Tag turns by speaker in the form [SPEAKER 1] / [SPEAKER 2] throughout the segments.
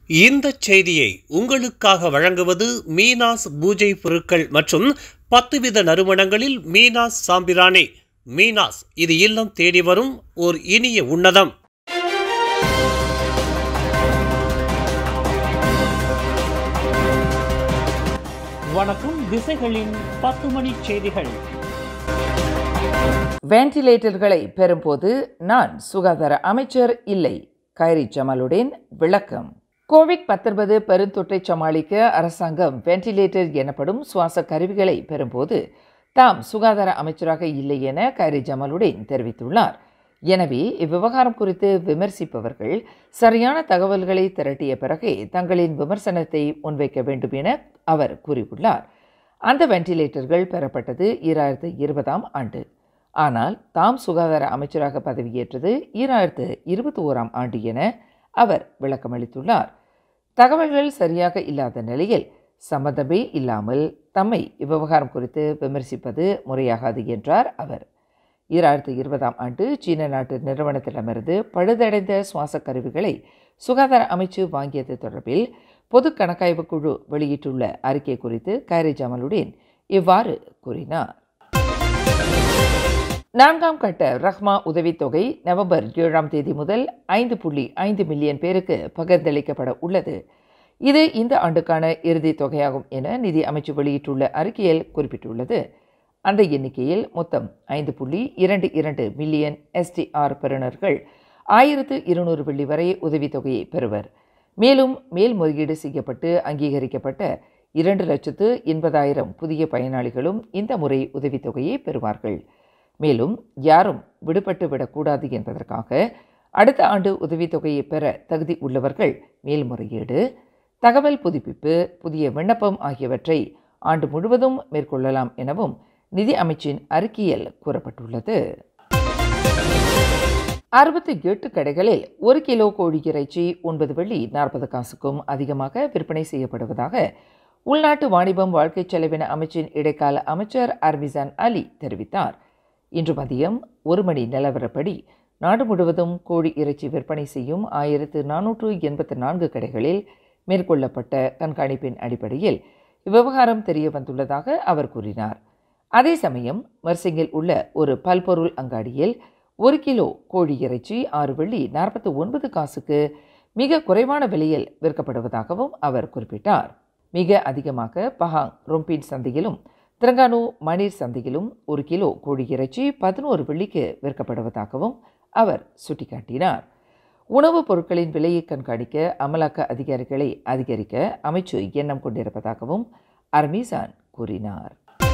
[SPEAKER 1] இந்த செய்தியை உங்களுக்காக வழங்குவது மீனாஸ் பூஜை பொருட்கள் மற்றும் பத்து வித நறுமணங்களில் மீனாஸ் சாம்பிராணி மீனாஸ் இது இல்லம் தேடி வரும் ஓர் இனிய உன்னதம் வணக்கம் திசைகளின் பத்து மணி செய்திகள்
[SPEAKER 2] வென்டிலேட்டர்களை பெறும்போது நான் சுகாதார அமைச்சர் இல்லை கைரி ஜமாலுடன் விளக்கம் கோவிட் பத்தொன்பது பெருந்தொற்றை சமாளிக்க அரசாங்கம் வென்டிலேட்டர் எனப்படும் சுவாச கருவிகளை பெறும்போது தாம் சுகாதார அமைச்சராக இல்லை என கைரி ஜமாலுடன் தெரிவித்துள்ளார் எனவே இவ்விவகாரம் குறித்து விமர்சிப்பவர்கள் சரியான தகவல்களை திரட்டிய பிறகே தங்களின் விமர்சனத்தை முன்வைக்க வேண்டும் என அவர் கூறியுள்ளார் அந்த வென்டிலேட்டர்கள் பெறப்பட்டது ஈராயிரத்து இருபதாம் ஆண்டு ஆனால் தாம் சுகாதார அமைச்சராக பதவியேற்றது ஈராயிரத்து இருபத்தி ஓராம் ஆண்டு என அவர் விளக்கமளித்துள்ளார் தகவல்கள் சரியாக இல்லாத நிலையில் சம்மதமே இல்லாமல் தம்மை இவ்விவகாரம் குறித்து விமர்சிப்பது முறையாகாது என்றார் அவர் ஈராயிரத்து இருபதாம் ஆண்டு சீன நாட்டு நிறுவனத்திடமிருந்து பழுதடைந்த சுவாச கருவிகளை சுகாதார அமைச்சு வாங்கியது தொடர்பில் பொது கணக்காய்வு குழு வெளியிட்டுள்ள அறிக்கை குறித்து கைரி ஜமலுடன் இவ்வாறு கூறினார் நான்காம் கட்ட ரஹ்மா உதவித்தொகை நவம்பர் ஏழாம் தேதி முதல் ஐந்து புள்ளி ஐந்து மில்லியன் பேருக்கு பகிர்ந்தளிக்கப்பட உள்ளது இது இந்த ஆண்டுக்கான இறுதி தொகையாகும் என நிதி அமைச்சு வெளியிட்டுள்ள அறிக்கையில் குறிப்பிட்டுள்ளது அந்த எண்ணிக்கையில் மொத்தம் ஐந்து புள்ளி இரண்டு இரண்டு மில்லியன் எஸ்டிஆர் பெறுநர்கள் ஆயிரத்து இருநூறு வெள்ளி வரை உதவித்தொகையை பெறுவர் மேலும் மேல்முறையீடு செய்யப்பட்டு அங்கீகரிக்கப்பட்ட இரண்டு லட்சத்து எண்பதாயிரம் புதிய பயனாளிகளும் இந்த முறை உதவித்தொகையை பெறுவார்கள் மேலும் யாரும் விடுபட்டு விடக்கூடாது என்பதற்காக அடுத்த ஆண்டு உதவித்தொகையை பெற தகுதி உள்ளவர்கள் மேல்முறையீடு தகவல் புதுப்பிப்பு புதிய விண்ணப்பம் ஆகியவற்றை ஆண்டு முழுவதும் மேற்கொள்ளலாம் எனவும் நிதி அமைச்சின் அறிக்கையில் கூறப்பட்டுள்ளது அறுபத்தி எட்டு கடைகளில் ஒரு கிலோ கோழி இறைச்சி ஒன்பது வெள்ளி நாற்பது காசுக்கும் அதிகமாக விற்பனை செய்யப்படுவதாக உள்நாட்டு வாணிபம் வாழ்க்கை செலவின அமைச்சின் இடைக்கால அமைச்சர் அர்மிசான் அலி தெரிவித்தார் இன்று மதியம் ஒரு மணி நிலவரப்படி நாடு முழுவதும் கோழி இறைச்சி விற்பனை செய்யும் ஆயிரத்து நானூற்று எண்பத்து நான்கு கடைகளில் மேற்கொள்ளப்பட்ட கண்காணிப்பின் அடிப்படையில் இவ்விவகாரம் தெரிய வந்துள்ளதாக அவர் கூறினார் அதே சமயம் மர்சிங்கில் உள்ள ஒரு பல்பொருள் அங்காடியில் ஒரு கிலோ கோழி இறைச்சி ஆறு வெள்ளி நாற்பத்தி ஒன்பது காசுக்கு மிக குறைவான விலையில் விற்கப்படுவதாகவும் அவர் குறிப்பிட்டார் மிக அதிகமாக பஹாங் ரொம்பின் சந்தையிலும் திரங்கானு மணீர் சந்தையிலும் ஒரு கிலோ கோழி இறைச்சி பதினோரு வெள்ளிக்கு விற்கப்படுவதாகவும் அவர் சுட்டிக்காட்டினார் உணவுப் பொருட்களின் விலையை கண்காணிக்க அமலாக்க அதிகாரிகளை அதிகரிக்க அமைச்சு எண்ணம் கொண்டிருப்பதாகவும் அர்மீசான் கூறினார்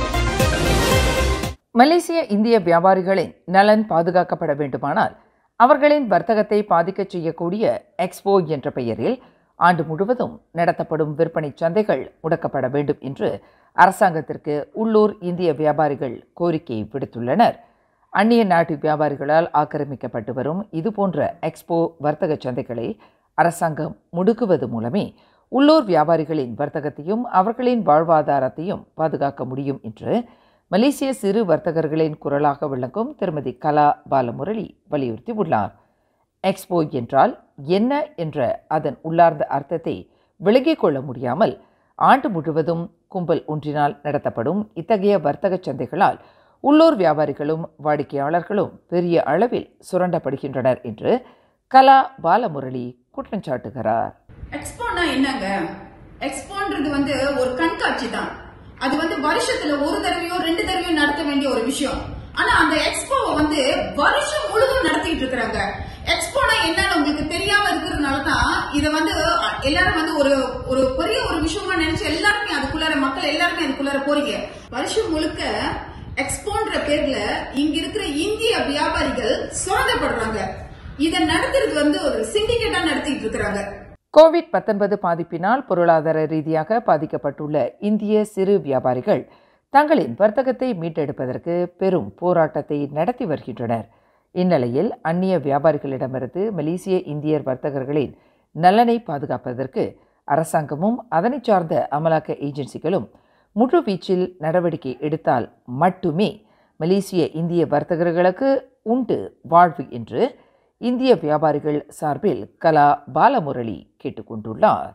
[SPEAKER 2] மலேசிய இந்திய வியாபாரிகளின் நலன் பாதுகாக்கப்பட வேண்டுமானால் அவர்களின் வர்த்தகத்தை பாதிக்கச் செய்யக்கூடிய எக்ஸ்போ என்ற பெயரில் ஆண்டு முழுவதும் நடத்தப்படும் விற்பனை சந்தைகள் முடக்கப்பட வேண்டும் என்று அரசாங்கத்திற்கு உள்ளூர் இந்திய வியாபாரிகள் கோரிக்கை விடுத்துள்ளனர் அந்நிய நாட்டு வியாபாரிகளால் ஆக்கிரமிக்கப்பட்டு வரும் இதுபோன்ற எக்ஸ்போ வர்த்தக சந்தைகளை அரசாங்கம் முடுக்குவது மூலமே உள்ளூர் வியாபாரிகளின் வர்த்தகத்தையும் அவர்களின் வாழ்வாதாரத்தையும் பாதுகாக்க முடியும் என்று மலேசிய சிறு வர்த்தகர்களின் குரலாக விளங்கும் திருமதி கலா பாலமுரளி வலியுறுத்தி உள்ளார் எக்ஸ்போ என்றால் என்ன என்ற அதன் உள்ளார்ந்த அர்த்தத்தை விளங்கிக் கொள்ள முடியாமல் ஆண்டு முழுவதும் கும்பல் ஒன்றினால் நடத்தப்படும் இத்தகைய வர்த்தக சந்தைகளால் உள்ளூர் வியாபாரிகளும் வாடிக்கையாளர்களும் பெரிய அளவில் சுரண்டப்படுகின்றனர் என்று கலா பாலமுரளி குற்றம் சாட்டுகிறார்
[SPEAKER 3] எக்ஸ்போனா என்னங்க எக்ஸ்போன்றது வந்து ஒரு கண்காட்சி தான் அது வந்து வருஷத்துல ஒரு தடவையோ ரெண்டு தடவையோ நடத்த வேண்டிய ஒரு விஷயம் ஆனா அந்த எக்ஸ்போ வந்து வருஷம் முழுதும் நடத்திட்டு இருக்கிறாங்க எக்ஸ்போனா என்னன்னு உங்களுக்கு தெரியாம இருக்கிறதுனால தான் இத வந்து எல்லாரும் வந்து ஒரு ஒரு பெரிய ஒரு விஷயமா நினைச்சு எல்லாருமே அதுக்குள்ளார மக்கள் எல்லாருமே அதுக்குள்ளார போறீங்க வருஷம் முழுக்க எக்ஸ்போன்ற பேர்ல இங்க இருக்கிற இந்திய வியாபாரிகள் சுரண்டப்படுறாங்க இத நடத்துறது வந்து ஒரு சிண்டிகேட்டா நடத்திட்டு இருக்கிறாங்க
[SPEAKER 2] கோவிட் பத்தொன்பது பாதிப்பினால் பொருளாதார ரீதியாக பாதிக்கப்பட்டுள்ள இந்திய சிறு வியாபாரிகள் தங்களின் வர்த்தகத்தை மீட்டெடுப்பதற்கு பெரும் போராட்டத்தை நடத்தி வருகின்றனர் இந்நிலையில் அந்நிய வியாபாரிகளிடமிருந்து மலேசிய இந்தியர் வர்த்தகர்களின் நலனை பாதுகாப்பதற்கு அரசாங்கமும் அதனை சார்ந்த அமலாக்க ஏஜென்சிகளும் முழு வீச்சில் நடவடிக்கை எடுத்தால் மட்டுமே மலேசிய இந்திய வர்த்தகர்களுக்கு உண்டு வாழ்வு என்று இந்திய வியாபாரிகள் சார்பில் கலா பாலமுரளி கேட்டுக்கொண்டுள்ளார்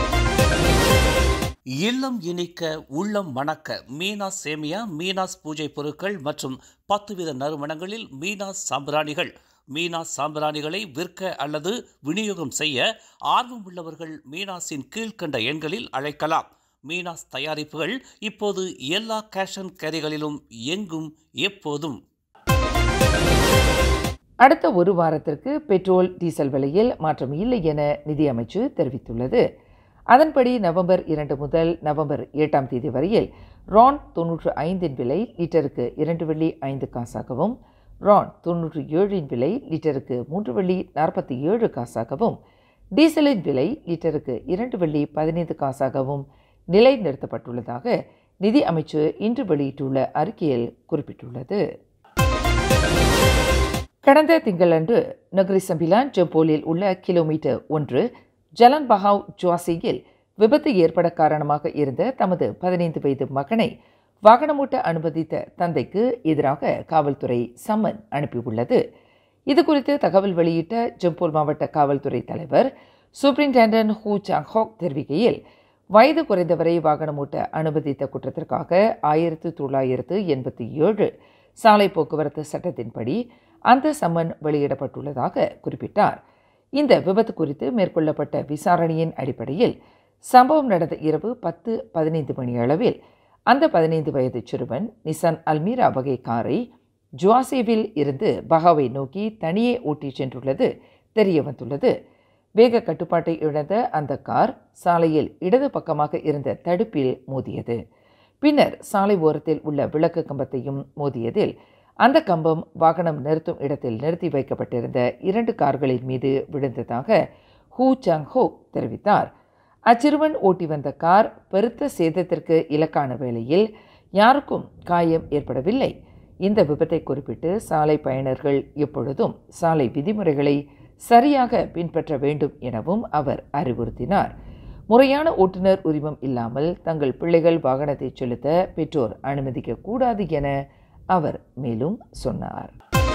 [SPEAKER 1] இல்லம் இனிக்க உள்ளம் மணக்க மீனாஸ் சேமியா மீனாஸ் பூஜை பொருட்கள் மற்றும் பத்து வித நறுமணங்களில் மீனாஸ் சாம்பிராணிகள் மீனாஸ் சாம்பிராணிகளை விற்க அல்லது விநியோகம் செய்ய ஆர்வம் உள்ளவர்கள் மீனாஸின் கீழ்க்கண்ட எண்களில் அழைக்கலாம் மீனாஸ் தயாரிப்புகள் இப்போது எல்லா கேஷ் அண்ட் கேரிகளிலும் எங்கும் எப்போதும்
[SPEAKER 2] அடுத்த ஒரு வாரத்திற்கு பெட்ரோல் டீசல் விலையில் மாற்றம் இல்லை என நிதியமைச்சு தெரிவித்துள்ளது அதன்படி நவம்பர் இரண்டு முதல் நவம்பர் எட்டாம் தேதி வரையில் ரான் தொன்னூற்று ஐந்தின் விலை லிட்டருக்கு இரண்டு வெள்ளி ஐந்து காசாகவும் ரான் தொன்னூற்று ஏழின் விலை லிட்டருக்கு மூன்று வெள்ளி நாற்பத்தி ஏழு காசாகவும் டீசலின் விலை லிட்டருக்கு இரண்டு வெள்ளி பதினைந்து காசாகவும் நிலைநிறுத்தப்பட்டுள்ளதாக நிதி அமைச்சு இன்று வெளியிட்டுள்ள அறிக்கையில் குறிப்பிட்டுள்ளது கடந்த திங்களன்று நகரி சம்பிலான் ஜம்போலில் உள்ள கிலோமீட்டர் ஒன்று ஜலன் பஹாவ் ஜுவாசியில் விபத்து ஏற்பட காரணமாக இருந்த தமது பதினைந்து வயது மகனை வாகனமூட்ட அனுமதித்த தந்தைக்கு எதிராக காவல்துறை சம்மன் அனுப்பியுள்ளது இது குறித்து தகவல் வெளியிட்ட ஜம்போல் மாவட்ட காவல்துறை தலைவர் சூப்பரிண்டென்டன்ட் ஹூ சாங் ஹோக் தெரிவிக்கையில் வயது குறைந்தவரை வாகனமூட்ட அனுமதித்த குற்றத்திற்காக ஆயிரத்து தொள்ளாயிரத்து எண்பத்தி ஏழு சாலை போக்குவரத்து சட்டத்தின்படி அந்த சம்மன் வெளியிடப்பட்டுள்ளதாக குறிப்பிட்டார் இந்த விபத்து குறித்து மேற்கொள்ளப்பட்ட விசாரணையின் அடிப்படையில் சம்பவம் நடந்த இரவு பத்து பதினைந்து மணி அளவில் அந்த பதினைந்து வயது சிறுவன் நிசான் அல்மீரா வகை காரை ஜுவாசேவில் இருந்து பஹாவை நோக்கி தனியே ஓட்டிச் சென்றுள்ளது தெரிய வந்துள்ளது வேக கட்டுப்பாட்டை இழந்த அந்த கார் சாலையில் இடது பக்கமாக இருந்த தடுப்பில் மோதியது பின்னர் சாலை ஓரத்தில் உள்ள விளக்கு கம்பத்தையும் மோதியதில் அந்த கம்பம் வாகனம் நிறுத்தும் இடத்தில் நிறுத்தி வைக்கப்பட்டிருந்த இரண்டு கார்களின் மீது விழுந்ததாக ஹூ சாங் ஹோ தெரிவித்தார் அச்சிறுவன் ஓட்டி வந்த கார் பெருத்த சேதத்திற்கு இலக்கான வேளையில் யாருக்கும் காயம் ஏற்படவில்லை இந்த விபத்தை குறிப்பிட்டு சாலை பயணர்கள் எப்பொழுதும் சாலை விதிமுறைகளை சரியாக பின்பற்ற வேண்டும் எனவும் அவர் அறிவுறுத்தினார் முறையான ஓட்டுநர் உரிமம் இல்லாமல் தங்கள் பிள்ளைகள் வாகனத்தை செலுத்த பெற்றோர் அனுமதிக்க கூடாது என அவர் மேலும் சொன்னார்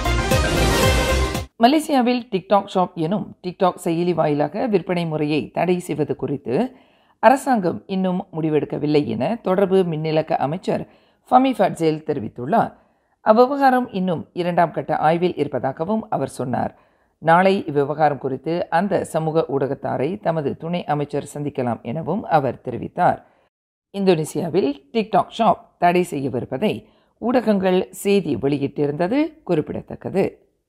[SPEAKER 2] மலேசியாவில் டிக்டாக் ஷாப் எனும் டிக்டாக் செயலி வாயிலாக விற்பனை முறையை தடை செய்வது குறித்து அரசாங்கம் இன்னும் முடிவெடுக்கவில்லை என தொடர்பு மின்னிலக்க அமைச்சர் ஃபமி ஃபட்சேல் தெரிவித்துள்ளார் அவ்விவகாரம் இன்னும் இரண்டாம் கட்ட ஆய்வில் இருப்பதாகவும் அவர் சொன்னார் நாளை இவ்விவகாரம் குறித்து அந்த சமூக ஊடகத்தாரை தமது துணை அமைச்சர் சந்திக்கலாம் எனவும் அவர் தெரிவித்தார் இந்தோனேசியாவில் டிக்டாக் ஷாப் தடை செய்யவிருப்பதை ஊடகங்கள் செய்தி வெளியிட்டிருந்தது குறிப்பிடத்தக்கது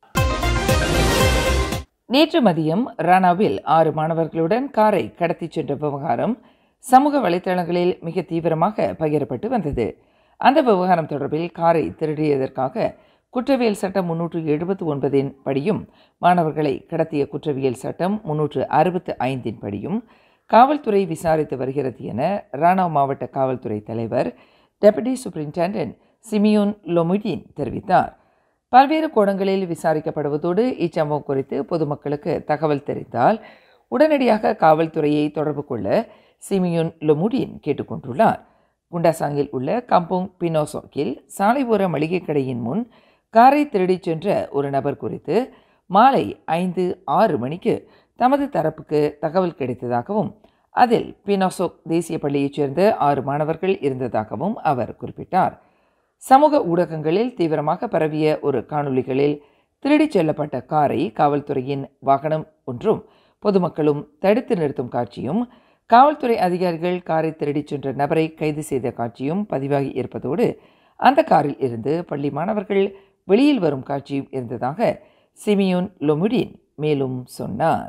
[SPEAKER 2] நேற்று மதியம் ரானாவில் ஆறு மாணவர்களுடன் காரை கடத்திச் சென்ற விவகாரம் சமூக வலைத்தளங்களில் மிக தீவிரமாக பகிரப்பட்டு வந்தது அந்த விவகாரம் தொடர்பில் காரை திருடியதற்காக குற்றவியல் சட்டம் முன்னூற்று எழுபத்து ஒன்பதின் படியும் மாணவர்களை கடத்திய குற்றவியல் சட்டம் முன்னூற்று அறுபத்து ஐந்தின் படியும் காவல்துறை விசாரித்து வருகிறது என ராணா மாவட்ட காவல்துறை தலைவர் டெபுட்டி சூப்பரிண்டென்டென்ட் சிமியோன் லொமிடின் தெரிவித்தார் பல்வேறு கோணங்களில் விசாரிக்கப்படுவதோடு இச்சம்பவம் குறித்து பொதுமக்களுக்கு தகவல் தெரிந்தால் உடனடியாக காவல்துறையை தொடர்பு கொள்ள சிமியோன் லொமுடின் கேட்டுக்கொண்டுள்ளார் குண்டாசாங்கில் உள்ள கம்போங் பினோசோக்கில் சாலை ஓர மளிகை கடையின் முன் காரை திருடிச் சென்ற ஒரு நபர் குறித்து மாலை ஐந்து ஆறு மணிக்கு தமது தரப்புக்கு தகவல் கிடைத்ததாகவும் அதில் பினோசோக் தேசிய பள்ளியைச் சேர்ந்த ஆறு மாணவர்கள் இருந்ததாகவும் அவர் குறிப்பிட்டார் சமூக ஊடகங்களில் தீவிரமாக பரவிய ஒரு காணொளிகளில் திருடிச் செல்லப்பட்ட காரை காவல்துறையின் வாகனம் ஒன்றும் பொதுமக்களும் தடுத்து நிறுத்தும் காட்சியும் காவல்துறை அதிகாரிகள் காரை திருடிச் சென்ற நபரை கைது செய்த காட்சியும் பதிவாகி இருப்பதோடு அந்த காரில் இருந்து பள்ளி மாணவர்கள் வெளியில் வரும் காட்சியும் இருந்ததாக சிமியோன் லொமுடின் மேலும் சொன்னார்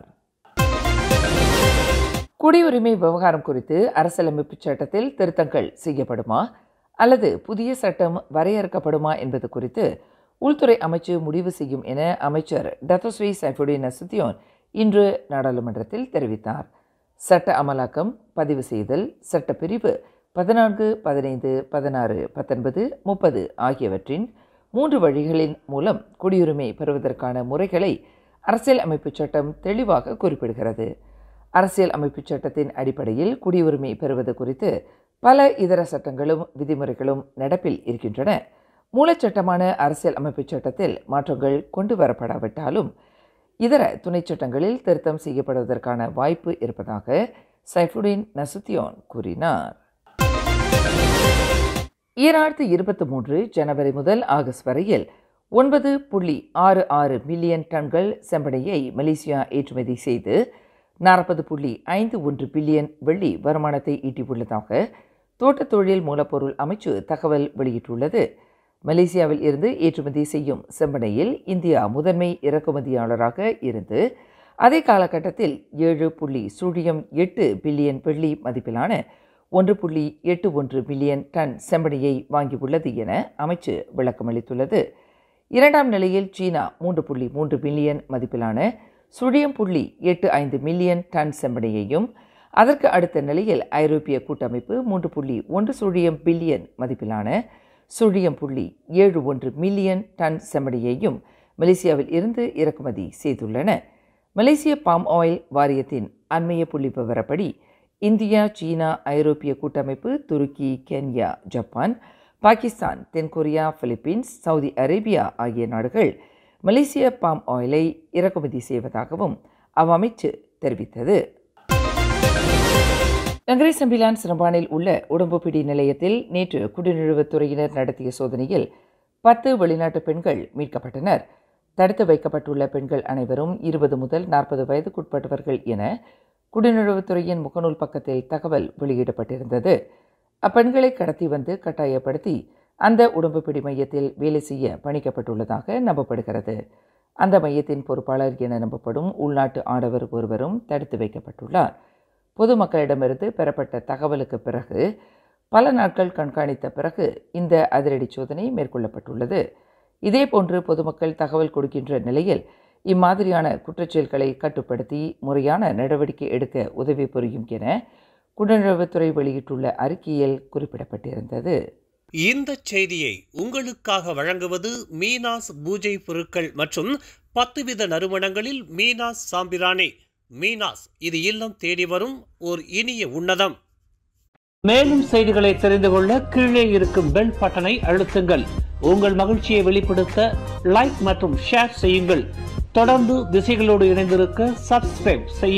[SPEAKER 2] குடியுரிமை விவகாரம் குறித்து அரசியலமைப்பு சட்டத்தில் திருத்தங்கள் செய்யப்படுமா அல்லது புதிய சட்டம் வரையறுக்கப்படுமா என்பது குறித்து உள்துறை அமைச்சு முடிவு செய்யும் என அமைச்சர் டத்தோஸ்ரீ சைஃபுடின் நசுத்தியோன் இன்று நாடாளுமன்றத்தில் தெரிவித்தார் சட்ட அமலாக்கம் பதிவு செய்தல் சட்டப்பிரிவு பதினான்கு பதினைந்து பதினாறு பத்தொன்பது முப்பது ஆகியவற்றின் மூன்று வழிகளின் மூலம் குடியுரிமை பெறுவதற்கான முறைகளை அரசியல் அமைப்பு சட்டம் தெளிவாக குறிப்பிடுகிறது அரசியல் அமைப்பு சட்டத்தின் அடிப்படையில் குடியுரிமை பெறுவது குறித்து பல இதர சட்டங்களும் விதிமுறைகளும் நடப்பில் இருக்கின்றன மூலச்சட்டமான அரசியல் அமைப்பு சட்டத்தில் மாற்றங்கள் கொண்டு வரப்படாவிட்டாலும் இதர துணைச் சட்டங்களில் திருத்தம் செய்யப்படுவதற்கான வாய்ப்பு இருப்பதாக சைஃபுடின் நசுத்தியோன் கூறினார் ஈராயிரத்து இருபத்தி மூன்று ஜனவரி முதல் ஆகஸ்ட் வரையில் ஒன்பது புள்ளி ஆறு ஆறு மில்லியன் டன்கள் செம்பனையை மலேசியா ஏற்றுமதி செய்து நாற்பது புள்ளி ஐந்து ஒன்று பில்லியன் வெள்ளி வருமானத்தை ஈட்டியுள்ளதாக தோட்டத் தொழில் மூலப்பொருள் அமைச்சு தகவல் வெளியிட்டுள்ளது மலேசியாவில் இருந்து ஏற்றுமதி செய்யும் செம்பனையில் இந்தியா முதன்மை இறக்குமதியாளராக இருந்து அதே காலகட்டத்தில் ஏழு புள்ளி சுழியம் எட்டு பில்லியன் வெள்ளி மதிப்பிலான ஒன்று புள்ளி எட்டு ஒன்று மில்லியன் டன் செம்பனையை வாங்கியுள்ளது என அமைச்சு விளக்கமளித்துள்ளது இரண்டாம் நிலையில் சீனா மூன்று புள்ளி மூன்று மில்லியன் மதிப்பிலான சுழியம் புள்ளி எட்டு ஐந்து மில்லியன் டன் செம்பனையையும் அதற்கு அடுத்த நிலையில் ஐரோப்பிய கூட்டமைப்பு மூன்று புள்ளி ஒன்று சுழியம் பில்லியன் மதிப்பிலான சுழியம் புள்ளி ஏழு ஒன்று மில்லியன் டன் செம்மடியையும் மலேசியாவில் இருந்து இறக்குமதி செய்துள்ளன மலேசிய பாம் ஆயில் வாரியத்தின் அண்மைய புள்ளி விவரப்படி இந்தியா சீனா ஐரோப்பிய கூட்டமைப்பு துருக்கி கென்யா ஜப்பான் பாகிஸ்தான் தென்கொரியா பிலிப்பீன்ஸ் சவுதி அரேபியா ஆகிய நாடுகள் மலேசிய பாம் ஆயிலை இறக்குமதி செய்வதாகவும் அவ்வமைச்சு தெரிவித்தது நகரை சம்பிலான் சிரம்பானில் உள்ள உடம்புப்பிடி நிலையத்தில் நேற்று குடிநுழைவுத்துறையினர் நடத்திய சோதனையில் பத்து வெளிநாட்டு பெண்கள் மீட்கப்பட்டனர் தடுத்து வைக்கப்பட்டுள்ள பெண்கள் அனைவரும் இருபது முதல் நாற்பது வயதுக்குட்பட்டவர்கள் என குடிநுழைவுத்துறையின் முகநூல் பக்கத்தில் தகவல் வெளியிடப்பட்டிருந்தது அப்பெண்களை கடத்தி வந்து கட்டாயப்படுத்தி அந்த உடம்புப்பிடி மையத்தில் வேலை செய்ய பணிக்கப்பட்டுள்ளதாக நம்பப்படுகிறது அந்த மையத்தின் பொறுப்பாளர் என நம்பப்படும் உள்நாட்டு ஆடவர் ஒருவரும் தடுத்து வைக்கப்பட்டுள்ளார் பொதுமக்களிடமிருந்து பெறப்பட்ட தகவலுக்கு பிறகு பல நாட்கள் கண்காணித்த பிறகு இந்த அதிரடி சோதனை மேற்கொள்ளப்பட்டுள்ளது இதேபோன்று பொதுமக்கள் தகவல் கொடுக்கின்ற நிலையில் இம்மாதிரியான குற்றச்செயல்களை கட்டுப்படுத்தி முறையான நடவடிக்கை எடுக்க உதவி புரியும் என குடிநுழைவுத்துறை வெளியிட்டுள்ள அறிக்கையில் குறிப்பிடப்பட்டிருந்தது
[SPEAKER 1] இந்த செய்தியை உங்களுக்காக வழங்குவது மீனாஸ் பூஜை பொருட்கள் மற்றும் பத்து வித நறுமணங்களில் மீனாஸ் சாம்பிரானே மீனாஸ் இது இல்லம் தேடி வரும் ஓர் இனிய உன்னதம் மேலும் செய்திகளை தெரிந்து கொள்ள கீழே இருக்கும் பெல் பட்டனை அழுத்துங்கள் உங்கள் மகிழ்ச்சியை வெளிப்படுத்த லைக் மற்றும் ஷேர் செய்யுங்கள் தொடர்ந்து திசைகளோடு இணைந்திருக்க சப்ஸ்கிரைப் செய்ய